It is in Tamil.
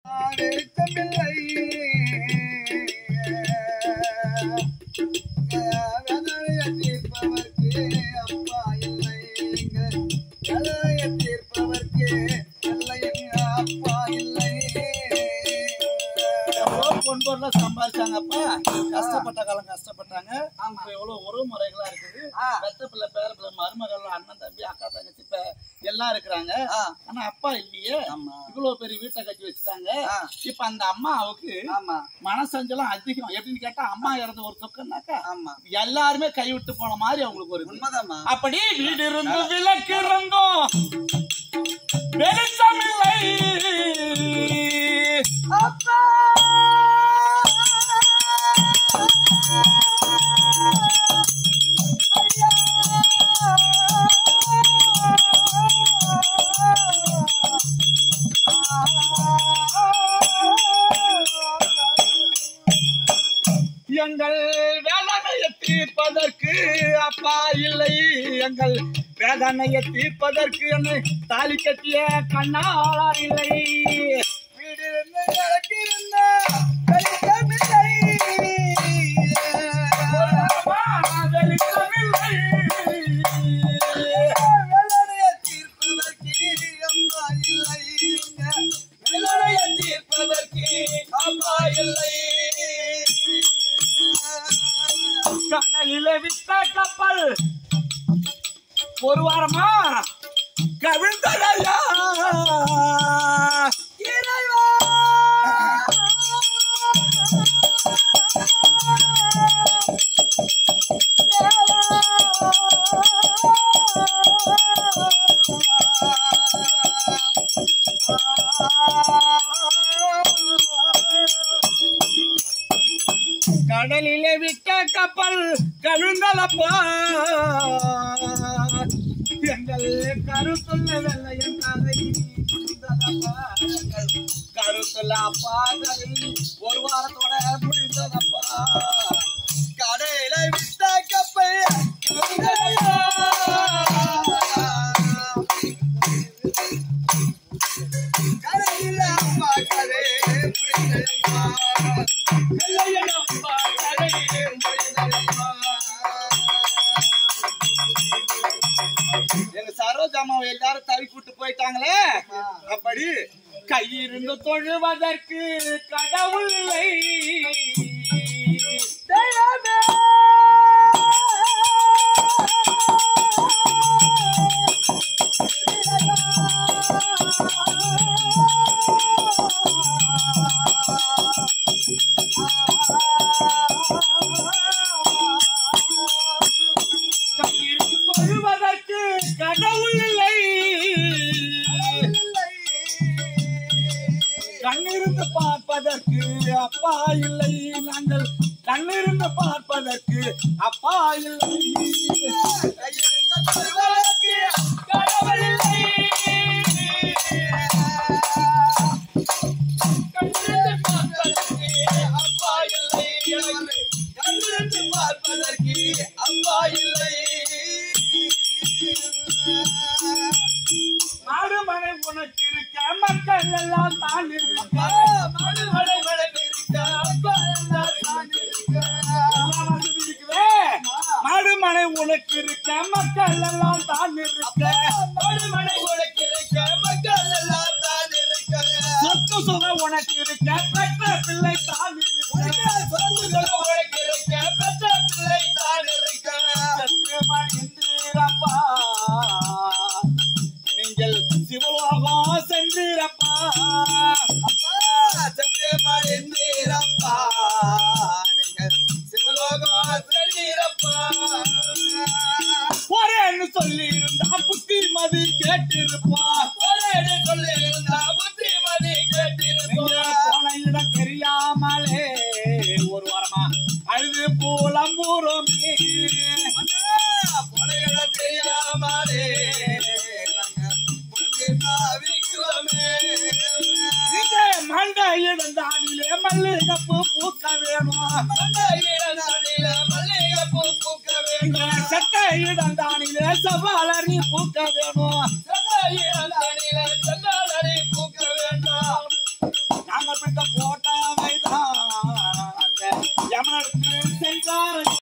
வெளிச்சமில்லை வேதனையை தீர்ப்பவர்க்கு அப்பா இல்லை வேதனையை தீர்ப்பவர்க்கு நல்ல அப்பா இல்லை எவ்வளோ பொன் பொருளை சம்பாதிச்சாங்கப்பா கஷ்டப்பட்ட காலம் கஷ்டப்பட்டாங்க ஆமா. இப்ப எவ்வளவு உறவு முறைகளா இருக்குது ஆ. பெத்த பிள்ளை பேர பிள்ளை மருமகள் அண்ணன் தம்பி அக்கா தங்கச்சி இப்ப எல்லாம் இருக்கிறாங்க ஆ. ஆனா அப்பா இல்லையே ஆமா. இவ்வளவு பெரிய வீட்டை கட்டி வச்சுட்டாங்க ஆ. இப்ப அந்த அம்மாவுக்கு ஆமா மனசஞ்சலம் அதிகம் எப்படின்னு கேட்டா அம்மா இறந்த ஒரு துக்கம்னாக்கா ஆமா எல்லாருமே கைவிட்டு போன மாதிரி அவங்களுக்கு ஒரு இது. உண்மைதாம்மா அப்படி வீடு இருந்து விளக்கு இருந்தும் வெளிச்சமில்லை அப்பா எங்கள் வேதனையை தீர்ப்பதற்கு அப்பா இல்லை எங்கள் வேதனையை தீர்ப்பதற்கு என்னை தாலி கட்டிய கண்ணாளா இல்லை வீடிருந்து கிடக்கிருந்த வெளிச்சமில்லை. வெளிச்சமில்லை. வேதனையை தீர்ப்பதற்கு அம்மா இல்லை. வேதனையை தீர்ப்பதற்கு அம்மா இல்லை. கடலிலே விட்ட கப்பல் ஒரு வாரமா கவிழ்ந்தடையா இறைவா கடலிலே விட்ட கப்பல் கவிழ்ந்தலப்பா எங்கள் கருத்துள்ள வெள்ளையன் கதை முடிந்ததப்பா எங்கள் கருத்துள்ள அப்பாதை ஒரு வாரத்தோட முடிந்ததப்பா கடையில விட்ட கப்பை கவிதையா. கரையில அம்மா கதை புரிந்ததம்மா. வெள்ளையன் அப்பா கதை புரிந்ததம்மா. எங்க சரோஜாமாவை எல்லாரும் தவி கூட்டு போயிட்டாங்களே அப்படி கையிருந்து தொழுவதற்கு கடவுள் இல்லை தெய்வமே. கையிருந்து தொழுவதற்கு கடவுள் இல்லை கண்ணிருந்து பார்ப்பதற்கு அப்பா இல்லை நாங்கள் கண்ணிருந்து பார்ப்பதற்கு அப்பா இல்லை கடவுள் இல்லை கண்ணிருந்து பார்ப்பதற்கு அப்பா இல்லை கண்ணிருந்து பார்ப்பதற்கு அப்பா இல்லை மாடுமனை உனக்கு இருக்க மக்கள் எல்லாம் தான் இருக்க மடுமலை வழக்கு இருக்க அப்பா எல்லாம் தான் இருக்க எல்லாம் வசதி இருக்குதே. மாடுமனை உனக்கு இருக்க மக்கள் எல்லாம் தான் இருக்க மடுமலை உனக்கு இருக்க மக்கள் எல்லாம் தான் இருக்க சொத்து சுகம் உனக்கு இருக்க பெற்ற பிள்ளை தான் இருக்க சொத்துக்கள் உனக்கு இருக்க பெற்ற பிள்ளை தான் இருக்க சற்று மணிந்திரப்பா நீங்கள் சிவலோகம் சென்றீரப்பா அப்பா சத்தியமாய் இருந்தீரப்பா நீங்கள் சிவலோகம் சென்றீரப்பா ஒரேன்னு சொல்லி இருந்தா புத்தி மதி கேட்டிருப்பா ஒரேடு சொல்லி இருந்தா புத்திமதி நீங்க கேட்டிருப்பா போன இடம் தெரியாமலே ஒரு வாரமா அழுது பூலம்பூரமே பொறையிட தெரியாமலே இந்த மண்ட இடந்தானிலே மல்லிகப்பு பூக்க வேணும் இந்த செத்த இடந்தானிலே சவாலரி பூக்க வேணும் நாங்க பிடித்த போட்டாமைதான் அந்த யமனருக்கு சென்றார்